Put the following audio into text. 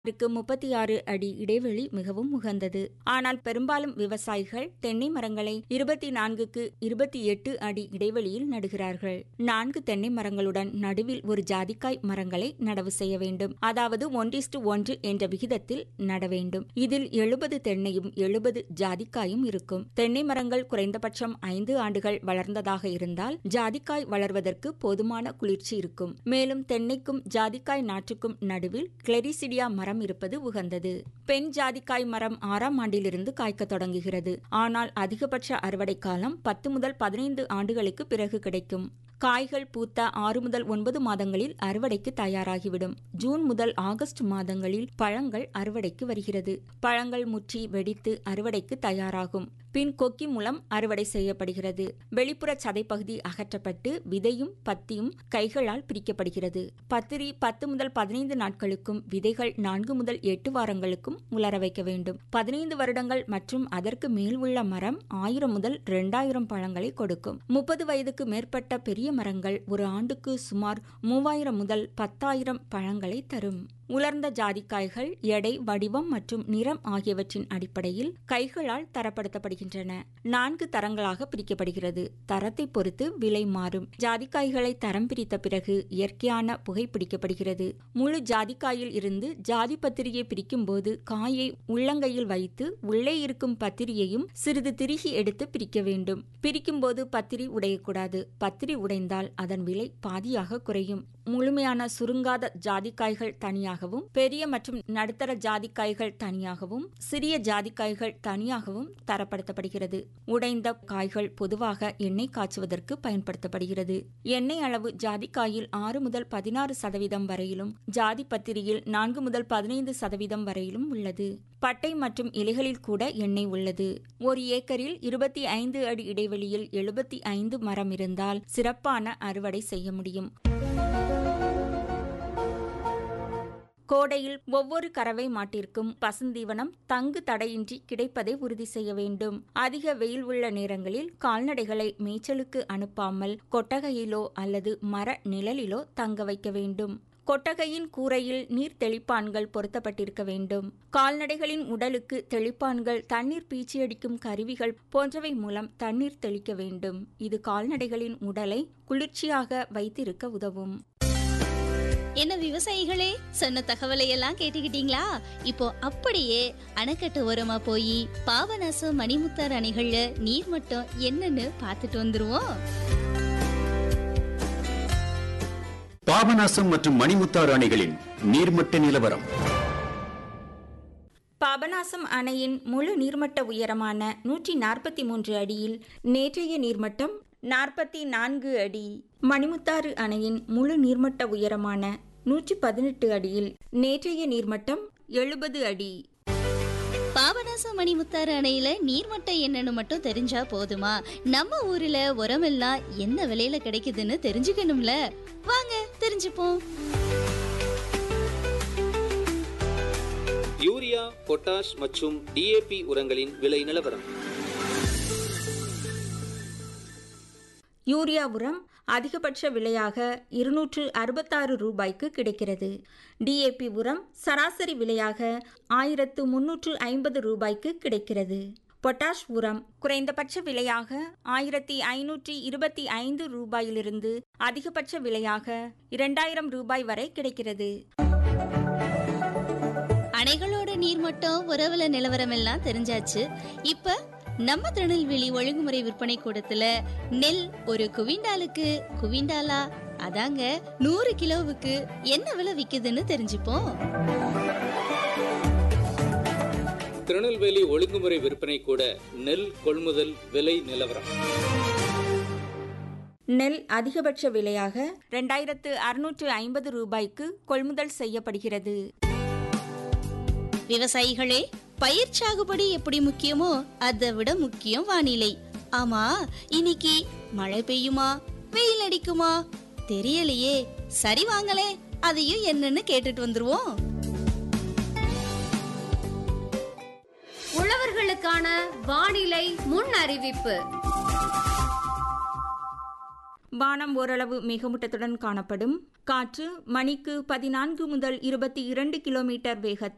க்கு முப்பத்தி ஆறு அடி இடைவெளி மிகவும் உகந்தது ஆனால் பெரும்பாலும் விவசாயிகள் தென்னை மரங்களை இருபத்தி நான்குக்கு இருபத்தி எட்டு அடி இடைவெளியில் நடுகிறார்கள் நான்கு தென்னை மரங்களுடன் நடுவில் ஒரு ஜாதிக்காய் மரங்களை நடவு செய்ய வேண்டும் அதாவது ஒன்றிஸ்டு ஒன்று என்ற விகிதத்தில் நட வேண்டும் இதில் எழுபது தென்னையும் எழுபது ஜாதிக்காயும் இருக்கும் தென்னை மரங்கள் குறைந்தபட்சம் ஐந்து ஆண்டுகள் வளர்ந்ததாக இருந்தால் ஜாதிக்காய் வளர்வதற்கு போதுமான குளிர்ச்சி இருக்கும் மேலும் தென்னைக்கும் ஜாதிக்காய் நாற்றுக்கும் நடுவில் கிளெரிசிடியா மரம் இருப்பது உகந்தது பெண் ஜாதிக்காய் மரம் ஆறாம் ஆண்டிலிருந்து காய்க்க தொடங்குகிறது ஆனால் அதிகபட்ச அறுவடை காலம் பத்து முதல் பதினைந்து ஆண்டுகளுக்கு பிறகு கிடைக்கும் காய்கள் பூத்த ஆறு முதல் ஒன்பது மாதங்களில் அறுவடைக்கு தயாராகிவிடும் ஜூன் முதல் ஆகஸ்ட் மாதங்களில் பழங்கள் அறுவடைக்கு வருகிறது பழங்கள் முற்றி வெடித்து அறுவடைக்கு தயாராகும் பின் கொக்கி மூலம் அறுவடை செய்யப்படுகிறது வெளிப்புற சதைப்பகுதி அகற்றப்பட்டு விதையும் பத்தியும் கைகளால் பிரிக்கப்படுகிறது பத்திரி பத்து முதல் பதினைந்து நாட்களுக்கும் விதைகள் நான்கு முதல் எட்டு வாரங்களுக்கும் உலர வைக்க வேண்டும் பதினைந்து வருடங்கள் மற்றும் அதற்கு மேல் உள்ள மரம் ஆயிரம் முதல் இரண்டாயிரம் பழங்களை கொடுக்கும் முப்பது வயதுக்கு மேற்பட்ட பெரிய மரங்கள் ஒரு ஆண்டுக்கு சுமார் மூவாயிரம் முதல் பத்தாயிரம் பழங்களை தரும் உலர்ந்த ஜாதிக்காய்கள் எடை வடிவம் மற்றும் நிறம் ஆகியவற்றின் அடிப்படையில் கைகளால் தரப்படுத்தப்படுகின்றன நான்கு தரங்களாக பிரிக்கப்படுகிறது தரத்தை பொறுத்து விலை மாறும் ஜாதிக்காய்களை தரம் பிரித்த பிறகு இயற்கையான புகை பிடிக்கப்படுகிறது முழு ஜாதிக்காயில் இருந்து ஜாதி பத்திரியை பிரிக்கும் போது காயை உள்ளங்கையில் வைத்து உள்ளே இருக்கும் பத்திரியையும் சிறிது திருகி எடுத்து பிரிக்க வேண்டும் பிரிக்கும் போது பத்திரி உடையக்கூடாது பத்திரி உடைந்தால் அதன் விலை பாதியாக குறையும் முழுமையான சுருங்காத ஜாதிக்காய்கள் தனியாகவும் பெரிய மற்றும் நடுத்தர ஜாதிக்காய்கள் தனியாகவும் சிறிய ஜாதிக்காய்கள் தனியாகவும் தரப்படுத்தப்படுகிறது உடைந்த காய்கள் பொதுவாக எண்ணெய் காய்ச்சுவதற்கு பயன்படுத்தப்படுகிறது எண்ணெய் அளவு ஜாதிக்காயில் ஆறு முதல் பதினாறு சதவீதம் வரையிலும் ஜாதி பத்திரியில் நான்கு முதல் பதினைந்து சதவீதம் வரையிலும் உள்ளது பட்டை மற்றும் இலைகளில் கூட எண்ணெய் உள்ளது ஒரு ஏக்கரில் இருபத்தி ஐந்து அடி இடைவெளியில் எழுபத்தி ஐந்து மரம் இருந்தால் சிறப்பான அறுவடை செய்ய முடியும் கோடையில் ஒவ்வொரு கறவை மாட்டிற்கும் பசுந்தீவனம் தங்கு தடையின்றி கிடைப்பதை உறுதி செய்ய வேண்டும் அதிக வெயில் உள்ள நேரங்களில் கால்நடைகளை மேய்ச்சலுக்கு அனுப்பாமல் கொட்டகையிலோ அல்லது மர நிழலிலோ தங்க வைக்க வேண்டும் கொட்டகையின் கூரையில் நீர் தெளிப்பான்கள் பொருத்தப்பட்டிருக்க வேண்டும் கால்நடைகளின் உடலுக்கு தெளிப்பான்கள் தண்ணீர் பீச்சியடிக்கும் கருவிகள் போன்றவை மூலம் தண்ணீர் தெளிக்க வேண்டும் இது கால்நடைகளின் உடலை குளிர்ச்சியாக வைத்திருக்க உதவும் என்ன விவசாயிகளே சொன்ன தகவலை எல்லாம் கேட்டுக்கிட்டீங்களா இப்போ அப்படியே அணைக்கட்டு ஓரமா போய் பாபநாசம் மணிமுத்தார் அணைகள்ல நீர் மட்டம் என்னன்னு பார்த்துட்டு வந்துருவோம் பாபநாசம் மற்றும் மணிமுத்தாறு அணைகளின் நீர்மட்ட நிலவரம் பாபநாசம் அணையின் முழு நீர்மட்ட உயரமான நூற்றி நாற்பத்தி மூன்று அடியில் நேற்றைய நீர்மட்டம் நாற்பத்தி நான்கு அடி மணிமுத்தாறு அணையின் முழு நீர்மட்ட உயரமான நூற்றி பதினெட்டு அடியில் நேற்றைய நீர்மட்டம் எழுபது அடி பாபநாசம் மணிமுத்தாறு அணையில நீர்மட்டம் என்னன்னு மட்டும் தெரிஞ்சா போதுமா நம்ம ஊர்ல உரமெல்லாம் என்ன விலையில கிடைக்குதுன்னு தெரிஞ்சுக்கணும்ல வாங்க தெரிஞ்சுப்போம் யூரியா பொட்டாஷ் மற்றும் டிஏபி உரங்களின் விலை நிலவரம் யூரியா உரம் அதிகபட்ச விலையாக இருநூற்று அறுபத்தாறு ரூபாய்க்கு கிடைக்கிறது டிஏபி உரம் சராசரி விலையாக ஆயிரத்து முன்னூற்று ஐம்பது ரூபாய்க்கு கிடைக்கிறது பொட்டாஷ் உரம் குறைந்தபட்ச விலையாக ஆயிரத்தி ஐநூற்றி இருபத்தி ஐந்து ரூபாயிலிருந்து அதிகபட்ச விலையாக இரண்டாயிரம் ரூபாய் வரை கிடைக்கிறது அணைகளோட நீர்மட்டம் உறவுல நிலவரம் எல்லாம் தெரிஞ்சாச்சு இப்ப நம்ம திருநெல்வேலி ஒழுங்குமுறை விற்பனை கூடத்துல நெல் ஒரு குவிண்டாலுக்கு குவிண்டாலா அதாங்க நூறு கிலோவுக்கு என்ன விலை விக்குதுன்னு தெரிஞ்சுப்போம் திருநெல்வேலி ஒழுங்குமுறை விற்பனை கூட நெல் கொள்முதல் விலை நிலவரம் நெல் அதிகபட்ச விலையாக இரண்டாயிரத்து அறுநூற்று ஐம்பது ரூபாய்க்கு கொள்முதல் செய்யப்படுகிறது விவசாயிகளே பயிர் சாகுபடி எப்படி முக்கியமோ அதை விட முக்கியம் வானிலை ஆமா இன்னைக்கு மழை பெய்யுமா வெயில் அடிக்குமா தெரியலையே சரி வாங்களே அதையும் என்னன்னு கேட்டுட்டு வந்துருவோம் உழவர்களுக்கான வானிலை முன் அறிவிப்பு வானம் ஓரளவு மேகமூட்டத்துடன் காணப்படும் காற்று மணிக்கு பதினான்கு முதல் இருபத்தி இரண்டு கிலோமீட்டர் வேகத்தில்